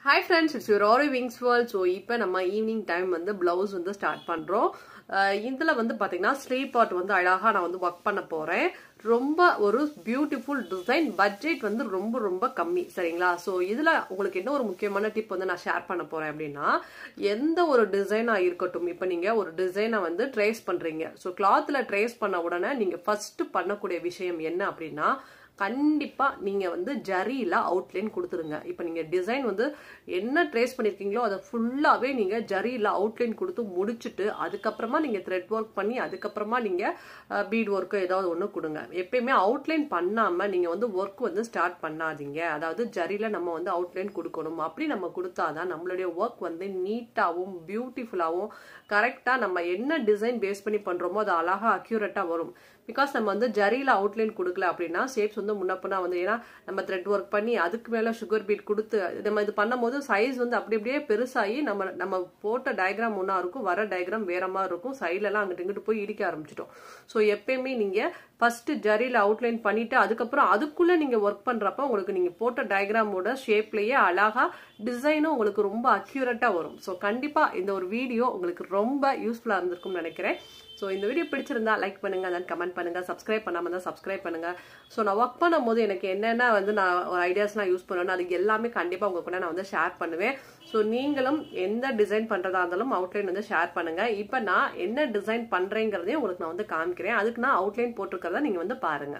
hi friends it's your Aari wings world so இப்போ நம்ம evening time வந்து ப்ளவுஸ் வந்து ஸ்டார்ட் பண்ணுறோம் இதில் வந்து பார்த்தீங்கன்னா ஸ்லீப் பாட் வந்து அழகாக நான் வந்து ஒர்க் பண்ண போகிறேன் ரொம்ப ஒரு பியூட்டிஃபுல் டிசைன் பட்ஜெட் வந்து ரொம்ப ரொம்ப கம்மி சரிங்களா ஸோ இதில் உங்களுக்கு என்ன ஒரு முக்கியமான டிப் வந்து நான் ஷேர் பண்ண போகிறேன் அப்படின்னா எந்த ஒரு டிசைனாக இருக்கட்டும் இப்போ நீங்கள் ஒரு டிசைனை வந்து ட்ரேஸ் பண்ணுறீங்க ஸோ கிளாத்தில் ட்ரேஸ் பண்ண உடனே நீங்கள் ஃபஸ்ட்டு பண்ணக்கூடிய விஷயம் என்ன அப்படின்னா கண்டிப்பா நீங்க வந்து ஜரியில அவுட்லைன் கொடுத்துருங்க இப்போ நீங்க டிசைன் வந்து என்ன ட்ரேஸ் பண்ணிருக்கீங்களோ அதை ஃபுல்லாவே நீங்க ஜரியில அவுட்லைன் கொடுத்து முடிச்சுட்டு அதுக்கப்புறமா நீங்க த்ரெட் ஒர்க் பண்ணி அதுக்கப்புறமா நீங்க பீட் ஒர்க்கு ஏதாவது ஒன்று கொடுங்க எப்பயுமே அவுட்லைன் பண்ணாம நீங்க வந்து ஒர்க் வந்து ஸ்டார்ட் பண்ணாதீங்க அதாவது ஜரியில நம்ம வந்து அவுட்லைன் கொடுக்கணும் அப்படி நம்ம கொடுத்தாதான் நம்மளுடைய ஒர்க் வந்து நீட்டாகவும் பியூட்டிஃபுல்லாகவும் கரெக்டா நம்ம என்ன டிசைன் பேஸ் பண்ணி பண்றோமோ அது அழகா அக்யூரேட்டா வரும் பிகாஸ் நம்ம வந்து ஜரியில அவுட்லைன் கொடுக்கல அப்படின்னா ஷேப்ஸ் வந்து முன்னப்பனா வந்து ஏன்னா நம்ம த்ரெட் ஒர்க் பண்ணி அதுக்கு மேல சுகர் பீட் கொடுத்து நம்ம இது பண்ணும்போது சைஸ் வந்து அப்படி அப்படியே பெருசாகி நம்ம நம்ம போட்ட டயக்ராம் ஒன்றா இருக்கும் வர டயக்ராம் வேற மாதிரி இருக்கும் சைட்லலாம் அங்கிட்டு இங்கிட்டு போய் இடிக்க ஆரம்பிச்சிட்டோம் ஸோ எப்பயுமே நீங்க ஃபர்ஸ்ட் ஜரியில அவுட்லைன் பண்ணிட்டு அதுக்கப்புறம் அதுக்குள்ள நீங்க ஒர்க் பண்றப்ப உங்களுக்கு நீங்க போட்ட டயக்ராமோட ஷேப்லயே அழகா டிசைனும் உங்களுக்கு ரொம்ப அக்யூரேட்டா வரும் ஸோ கண்டிப்பா இந்த ஒரு வீடியோ உங்களுக்கு ரொம்ப யூஸ்ஃபுல்லா இருந்திருக்கும்னு நினைக்கிறேன் ஸோ இந்த வீடியோ பிடிச்சிருந்தா லைக் பண்ணுங்க தென் கமெண்ட் பண்ணுங்க சப்ஸ்கிரைப் பண்ணாம தான் சப்ஸ்கிரைப் பண்ணுங்க ஸோ நான் ஒர்க் பண்ணும் போது எனக்கு என்னென்ன வந்து நான் ஒரு ஐடியாஸ்லாம் யூஸ் பண்ணணும் அதுக்கு எல்லாமே கண்டிப்பாக உங்க கூட நான் வந்து ஷேர் பண்ணுவேன் ஸோ நீங்களும் எந்த டிசைன் பண்றதா இருந்தாலும் அவுட்லைன் வந்து ஷேர் பண்ணுங்க இப்போ நான் என்ன டிசைன் பண்றேங்கிறதையும் உங்களுக்கு நான் வந்து காமிக்கிறேன் அதுக்கு நான் அவுட்லைன் போட்டிருக்கிறத நீங்க வந்து பாருங்க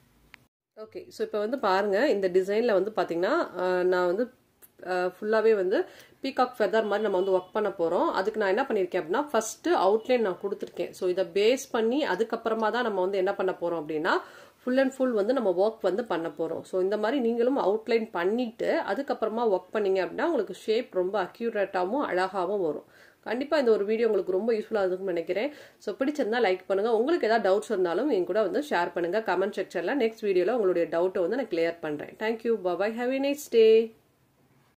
ஓகே ஸோ இப்போ வந்து பாருங்க இந்த டிசைனில் வந்து பார்த்தீங்கன்னா நான் வந்து ஃபுல்லாகவே வந்து பீகாக் ஃபெதர் மாதிரி நம்ம வந்து ஒர்க் பண்ண போகிறோம் அதுக்கு நான் என்ன பண்ணியிருக்கேன் அப்படின்னா ஃபஸ்ட்டு அவுட்லைன் நான் கொடுத்துருக்கேன் ஸோ இதை பேஸ் பண்ணி அதுக்கப்புறமா தான் நம்ம வந்து என்ன பண்ண போகிறோம் அப்படின்னா ஃபுல் அண்ட் ஃபுல் வந்து நம்ம ஒர்க் வந்து பண்ண போகிறோம் ஸோ இந்த மாதிரி நீங்களும் அவுட்லைன் பண்ணிவிட்டு அதுக்கப்புறமா ஒர்க் பண்ணீங்க அப்படின்னா உங்களுக்கு ஷேப் ரொம்ப அக்யூரேட்டாகவும் அழகாகவும் வரும் கண்டிப்பாக இந்த ஒரு வீடியோ உங்களுக்கு ரொம்ப யூஸ்ஃபுல்லாக இருக்கும்னு நினைக்கிறேன் ஸோ பிடிச்சிருந்தா லைக் பண்ணுங்கள் உங்களுக்கு ஏதாவது டவுட்ஸ் இருந்தாலும் என் கூட வந்து ஷேர் பண்ணுங்கள் கமெண்ட் செக்ஷனில் நெக்ஸ்ட் வீடியோவில் உங்களுடைய டவுட்டை வந்து நான் கிளியர் பண்ணுறேன் thank you bye have a nice day